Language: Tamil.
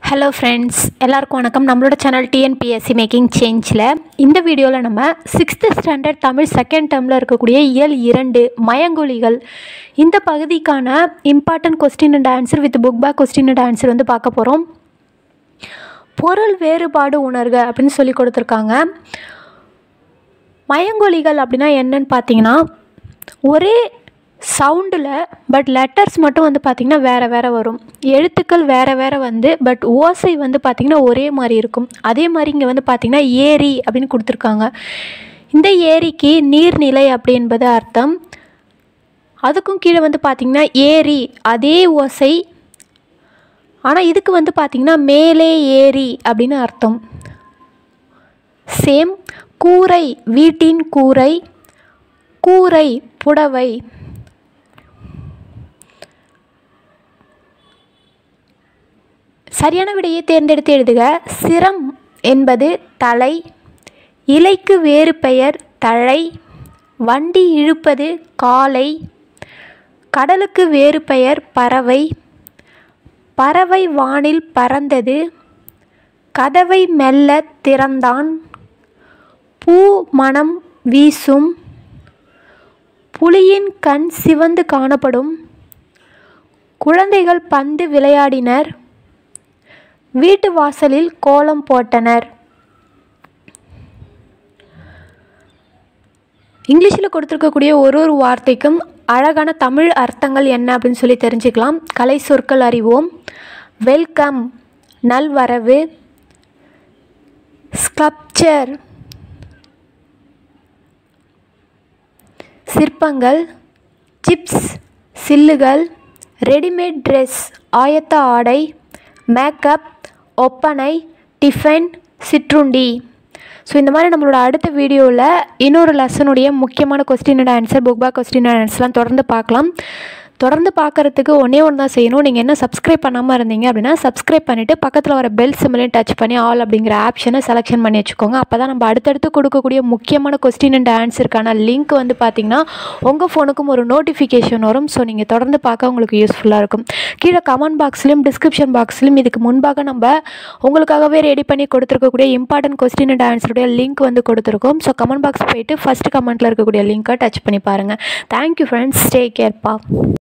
ஹலோ ஃப்ரெண்ட்ஸ் எல்லாருக்கும் வணக்கம் நம்மளோட சேனல் டிஎன்பிஎஸ்சி மேக்கிங் சேஞ்சில் இந்த வீடியோவில் நம்ம சிக்ஸ்த்து ஸ்டாண்டர்ட் தமிழ் செகண்ட் டேர்மில் இருக்கக்கூடிய இயல் இரண்டு மயங்கொலிகள் இந்த பகுதிக்கான important question and answer with book back question and answer வந்து பார்க்க போகிறோம் பொருள் வேறுபாடு உணர்க அப்படின்னு சொல்லி கொடுத்துருக்காங்க மயங்கொலிகள் அப்படின்னா என்னன்னு பார்த்தீங்கன்னா ஒரே சவுண்டில் பட் லெட்டர்ஸ் மட்டும் வந்து பார்த்திங்கன்னா வேறு வேறு வரும் எழுத்துக்கள் வேறு வேறு வந்து பட் ஓசை வந்து பார்த்திங்கன்னா ஒரே மாதிரி இருக்கும் அதே மாதிரி இங்கே வந்து பார்த்திங்கன்னா ஏரி அப்படின்னு கொடுத்துருக்காங்க இந்த ஏரிக்கு நீர்நிலை அப்படி என்பது அர்த்தம் அதுக்கும் கீழே வந்து பார்த்திங்கன்னா ஏரி அதே ஓசை ஆனால் இதுக்கு வந்து பார்த்திங்கன்னா மேலே ஏரி அப்படின்னு அர்த்தம் சேம் கூரை வீட்டின் கூரை கூரை புடவை சரியான விடையை தேர்ந்தெடுத்து எழுதுக சிரம் என்பது தலை இலைக்கு வேறு பெயர் தழை வண்டி இழுப்பது காலை கடலுக்கு வேறு பெயர் பறவை பறவை வானில் பறந்தது கதவை மெல்ல திறந்தான் பூ மனம் வீசும் புலியின் கண் சிவந்து காணப்படும் குழந்தைகள் பந்து விளையாடினர் வீட்டு வாசலில் கோலம் போட்டனர் இங்கிலீஷில் கொடுத்துருக்கக்கூடிய ஒரு ஒரு வார்த்தைக்கும் அழகான தமிழ் அர்த்தங்கள் என்ன அப்படின்னு சொல்லி தெரிஞ்சுக்கலாம் கலை சொற்கள் அறிவோம் வெல்கம் நல்வரவு ஸ்கப்சர் சிற்பங்கள் சிப்ஸ் சில்லுகள் ரெடிமேட் ட்ரெஸ் ஆயத்த ஆடை மேக்கப் ஒப்பனை டிஃபன் சிற்றுண்டி ஸோ இந்த மாதிரி நம்மளோட அடுத்த வீடியோவில் இன்னொரு லெசனுடைய முக்கியமான question and answer book back question and ஆன்சர்லாம் தொடர்ந்து பார்க்கலாம் தொடர்ந்து பார்க்குறதுக்கு ஒன்றே ஒன்று தான் செய்யணும் நீங்கள் என்ன சப்ஸ்கிரைப் பண்ணாமல் இருந்தீங்க அப்படின்னா சப்ஸ்கிரைப் பண்ணிவிட்டு பக்கத்தில் வர பெல் சிம்லையும் டச் பண்ணி ஆல் அப்படிங்கிற ஆப்ஷனை செலெக்ஷன் பண்ணி வச்சுக்கோங்க அப்போ தான் நம்ம அடுத்தடுத்து கொடுக்கக்கூடிய முக்கியமான கொஸ்டின் அண்ட் ஆன்சருக்கான லிங்க் வந்து பார்த்திங்கன்னா உங்கள் ஃபோனுக்கும் ஒரு நோட்டிஃபிகேஷன் வரும் ஸோ நீங்கள் தொடர்ந்து பார்க்க உங்களுக்கு யூஸ்ஃபுல்லாக இருக்கும் கீழே கமெண்ட் பாக்ஸ்லையும் டிஸ்கிரிப்ஷன் பாக்ஸ்லையும் இதுக்கு முன்பாக நம்ம உங்களுக்காகவே ரெடி பண்ணி கொடுத்துருக்கக்கூடிய இம்பார்ட்டன்ட் கொஸ்டின் அண்ட் ஆன்சருடைய லிங்க் வந்து கொடுத்துருக்கோம் ஸோ கமெண்ட் பாக்ஸ் போயிட்டு ஃபஸ்ட் கமெண்ட்டில் இருக்கக்கூடிய லிங்க்கை டச் பண்ணி பாருங்கள் தேங்க்யூ ஃப்ரெண்ட்ஸ் டேக் கேர்ப்பா